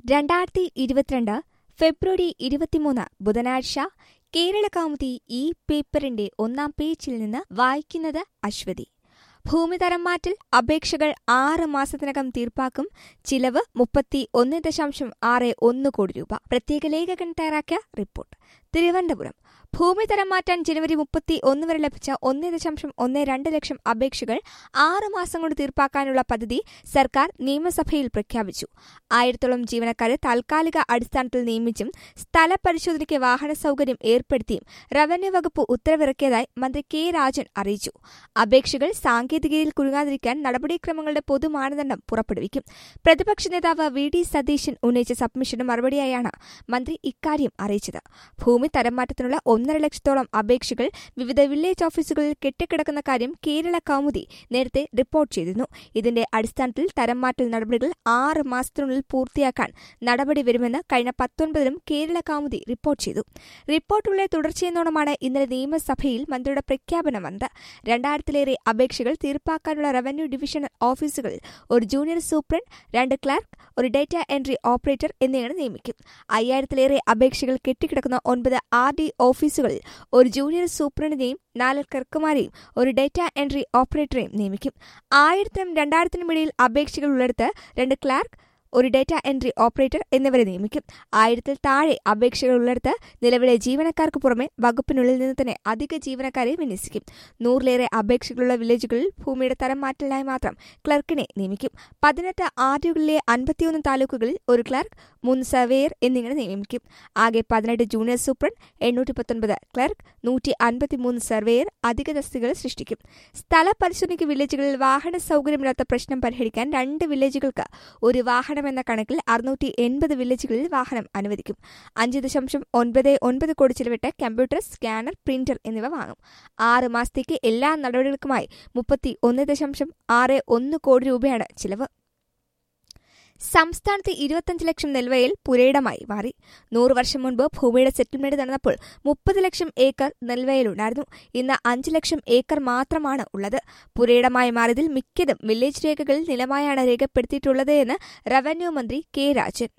രണ്ടായിരത്തി ഇരുപത്തിരണ്ട് ഫെബ്രുവരി ഇരുപത്തിമൂന്ന് ബുധനാഴ്ച കേരള കൗമുദി ഈ പേപ്പറിന്റെ ഒന്നാം പേജിൽ നിന്ന് വായിക്കുന്നത് അശ്വതി ഭൂമി തരം മാറ്റൽ അപേക്ഷകൾ ആറ് മാസത്തിനകം തീർപ്പാക്കും ചിലവ് മുപ്പത്തി ഒന്ന് ദശാംശം ആറ് ഒന്ന് കോടി രൂപ പ്രത്യേക ലേഖകൻ തയ്യാറാക്കിയ റിപ്പോർട്ട് തിരുവനന്തപുരം ഭൂമി തരം മാറ്റാൻ ജനുവരി മുപ്പത്തി ഒന്ന് വരെ ലഭിച്ച ഒന്ന് ദശാംശം ഒന്ന് രണ്ട് ലക്ഷം അപേക്ഷകൾ ആറ് മാസം കൊണ്ട് തീർപ്പാക്കാനുള്ള പദ്ധതി സർക്കാർ നിയമസഭയിൽ പ്രഖ്യാപിച്ചു ആയിരത്തോളം ജീവനക്കാരെ താൽക്കാലിക അടിസ്ഥാനത്തിൽ നിയമിച്ചും സ്ഥല പരിശോധനയ്ക്ക് വാഹന സൗകര്യം ഏർപ്പെടുത്തിയും റവന്യൂ വകുപ്പ് ഉത്തരവിറക്കിയതായി മന്ത്രി കെ രാജൻ അറിയിച്ചു അപേക്ഷകൾ സാങ്കേതികതയിൽ കുരുങ്ങാതിരിക്കാൻ നടപടിക്രമങ്ങളുടെ പൊതുമാനദണ്ഡം പുറപ്പെടുവിക്കും പ്രതിപക്ഷ നേതാവ് വി ഡി സതീശൻ ഉന്നയിച്ച സബ്മിഷന് മറുപടിയായാണ് മന്ത്രി ഇക്കാര്യം അറിയിച്ചത് ഭൂമി തരംമാറ്റത്തിനുള്ള ഒന്നര ലക്ഷത്തോളം അപേക്ഷകൾ വിവിധ വില്ലേജ് ഓഫീസുകളിൽ കെട്ടിക്കിടക്കുന്ന കാര്യം കേരള കൗമുദി നേരത്തെ റിപ്പോർട്ട് ചെയ്തിരുന്നു ഇതിന്റെ അടിസ്ഥാനത്തിൽ തരംമാറ്റൽ നടപടികൾ ആറ് മാസത്തിനുള്ളിൽ പൂർത്തിയാക്കാൻ നടപടി വരുമെന്ന് കഴിഞ്ഞ പത്തൊൻപതിലും കേരള കൗമുദി റിപ്പോർട്ട് ചെയ്തു റിപ്പോർട്ടുകളുടെ തുടർച്ചയെന്നോണമാണ് ഇന്നലെ നിയമസഭയിൽ മന്ത്രിയുടെ പ്രഖ്യാപനം വന്നത് രണ്ടായിരത്തിലേറെ അപേക്ഷകൾ തീർപ്പാക്കാനുള്ള റവന്യൂ ഡിവിഷണൽ ഓഫീസുകളിൽ ഒരു ജൂനിയർ സൂപ്രണ്ട് രണ്ട് ക്ലർക്ക് ഒരു ഡേറ്റ എൻട്രി ഓപ്പറേറ്റർ എന്നിങ്ങനെ നിയമിക്കും അയ്യായിരത്തിലേറെ അപേക്ഷകൾ കെട്ടിക്കിടക്കുന്ന ഒൻപത് ആർ ഡി ഓഫീസുകളിൽ ഒരു ജൂനിയർ സൂപ്രണ്ടിനെയും നാല് ക്ലർക്കുമാരെയും ഒരു ഡേറ്റ എൻട്രി ഓപ്പറേറ്ററെയും നിയമിക്കും ആയിരത്തിനും രണ്ടായിരത്തിനും ഇടയിൽ അപേക്ഷകൾ ഉള്ളിടത്ത് രണ്ട് ക്ലാർക്ക് ഒരു ഡേറ്റ എൻട്രി ഓപ്പറേറ്റർ എന്നിവരെ നിയമിക്കും ആയിരത്തിൽ താഴെ അപേക്ഷകൾ ഉള്ളിടത്ത് നിലവിലെ ജീവനക്കാർക്ക് പുറമെ വകുപ്പിനുള്ളിൽ നിന്ന് തന്നെ അധിക ജീവനക്കാരെ വിന്യസിക്കും നൂറിലേറെ അപേക്ഷകളുള്ള വില്ലേജുകളിൽ ഭൂമിയുടെ തരം മാറ്റലിനായി മാത്രം ക്ലർക്കിനെ നിയമിക്കും പതിനെട്ട് ആർഡികളിലെ അൻപത്തിയൊന്ന് താലൂക്കുകളിൽ ഒരു ക്ലർക്ക് മൂന്ന് സർവേയർ എന്നിങ്ങനെ നിയമിക്കും ആകെ പതിനെട്ട് ജൂനിയർ സൂപ്രണ്ട് എണ്ണൂറ്റി പത്തൊൻപത് ക്ലർക്ക് നൂറ്റി അൻപത്തിമൂന്ന് സർവേയർ അധിക തസ്തികൾ സൃഷ്ടിക്കും സ്ഥല പരിശോധനയ്ക്ക് വില്ലേജുകളിൽ വാഹന സൗകര്യമില്ലാത്ത പ്രശ്നം പരിഹരിക്കാൻ രണ്ട് വില്ലേജുകൾക്ക് ഒരു വാഹനം എന്ന കണക്കിൽ അറുന്നൂറ്റി എൺപത് വില്ലേജുകളിൽ വാഹനം അനുവദിക്കും അഞ്ച് ദശാംശം ഒൻപത് ഒൻപത് കോടി ചിലവിട്ട് കമ്പ്യൂട്ടർ സ്കാനർ പ്രിന്റർ എന്നിവ വാങ്ങും ആറ് മാസത്തേക്ക് എല്ലാ നടപടികൾക്കുമായി മുപ്പത്തി ഒന്ന് ദശാംശം ആറ് ഒന്ന് കോടി രൂപയാണ് ചിലവ് സംസ്ഥാനത്ത് ഇരുപത്തഞ്ച് ലക്ഷം നെൽവയൽ പുരയിടമായി മാറി നൂറ് വർഷം മുൻപ് ഭൂമിയുടെ സെറ്റിൽമെന്റ് നടന്നപ്പോൾ മുപ്പത് ലക്ഷം ഏക്കർ നെൽവയലുണ്ടായിരുന്നു ഇന്ന് അഞ്ച് ലക്ഷം ഏക്കർ മാത്രമാണ് ഉള്ളത് പുരയിടമായി മാറിയതിൽ മിക്കതും വില്ലേജ് രേഖകളിൽ നിലമായാണ് രേഖപ്പെടുത്തിയിട്ടുള്ളത് എന്ന് റവന്യൂ മന്ത്രി കെ രാജൻ